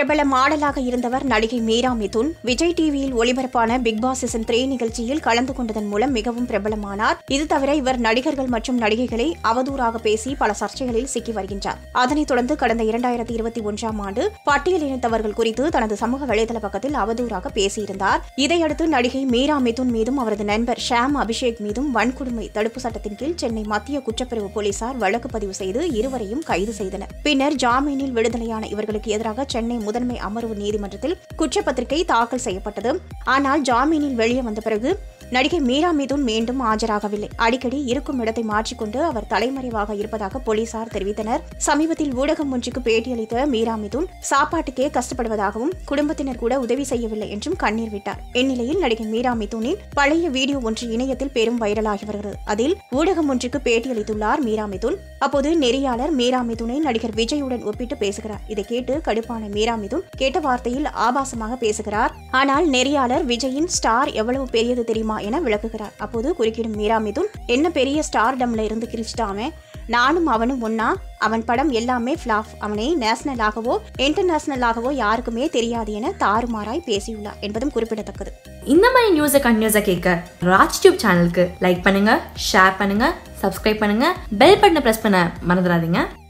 பிரபல மாடலாக இருந்தவர் நடிகை மீரா மிதுன் விஜய் டிவியில் ஒளிபரப்பான பிக் பாஸ் சீசன் த்ரீ நிகழ்ச்சியில் கலந்து கொண்டதன் மூலம் மிகவும் பிரபலமானார் இது தவிர இவர் நடிகர்கள் மற்றும் நடிகைகளை அவதூறாக பேசி பல சர்ச்சைகளில் சிக்கி வருகின்றார் அதனைத் தொடர்ந்து கடந்த இரண்டாயிரத்தி இருபத்தி ஒன்றாம் ஆண்டு பட்டியலினத்தவர்கள் குறித்து தனது சமூக வலைதள பக்கத்தில் அவதூறாக பேசியிருந்தார் இதையடுத்து நடிகை மீரா மிதுன் மீதும் அவரது நண்பர் ஷாம் அபிஷேக் மீதும் வன்கொடுமை தடுப்பு சட்டத்தின் கீழ் சென்னை மத்திய குற்றப்பிரிவு போலீசார் வழக்கு பதிவு செய்து இருவரையும் கைது செய்தனர் பின்னர் ஜாமீனில் விடுதலையான இவர்களுக்கு எதிராக சென்னை முதன்மை அமர்வு நீதிமன்றத்தில் குற்றப்பத்திரிகை தாக்கல் செய்யப்பட்டது ஆனால் ஜாமீனில் வெளியே வந்த பிறகு நடிகை மீரா மிதுன் மீண்டும் ஆஜராகவில்லை அடிக்கடி இருக்கும் இடத்தை மாற்றிக்கொண்டு அவர் தலைமறைவாக இருப்பதாக போலீசார் தெரிவித்தனர் சமீபத்தில் ஊடகம் ஒன்றுக்கு பேட்டியளித்த மீரா மிதுன் சாப்பாட்டுக்கே கஷ்டப்படுவதாகவும் குடும்பத்தினர் கூட உதவி செய்யவில்லை என்றும் கண்ணீர் விட்டார் இந்நிலையில் நடிகை மீரா மிதுனின் பழைய வீடியோ ஒன்று இணையத்தில் பெரும் வைரலாகி வருகிறது அதில் ஊடகம் ஒன்றுக்கு பேட்டியளித்துள்ளார் மீரா மிதுன் அப்போது நெறியாளர் மீரா மிதுனை நடிகர் விஜயுடன் ஒப்பிட்டு பேசுகிறார் இதை கேட்டு கடுப்பான மீரா மிதுன் கேட்ட வார்த்தையில் ஆபாசமாக பேசுகிறார் ஆனால் நெறியாளர் விஜயின் ஸ்டார் எவ்வளவு பெரியது தெரியுமா என விளக்குகிறார் அப்போது குறுக்கிடும் மீரா மிதுன் என்ன பெரிய ஸ்டார் டம்ல இருந்து கிரிச்சிட்டாமே நானும் அவனும் ஒன்னா அவன் படம் எல்லாமே ஃபிளாப் அவனை நேஷனலாகவோ இன்டர்நேஷனலாகவோ யாருக்குமே தெரியாது என தாறுமாறாய் பேசியுள்ளார் என்பதும் குறிப்பிடத்தக்கது இந்த மாதிரி நியூஸை கண்டினியூஸாக கேட்க ராஜ் டியூப் சேனலுக்கு லைக் பண்ணுங்க ஷேர் பண்ணுங்க சப்ஸ்கிரைப் பண்ணுங்க பெல் பட்டனை ப்ரெஸ் பண்ண மறந்துடாதீங்க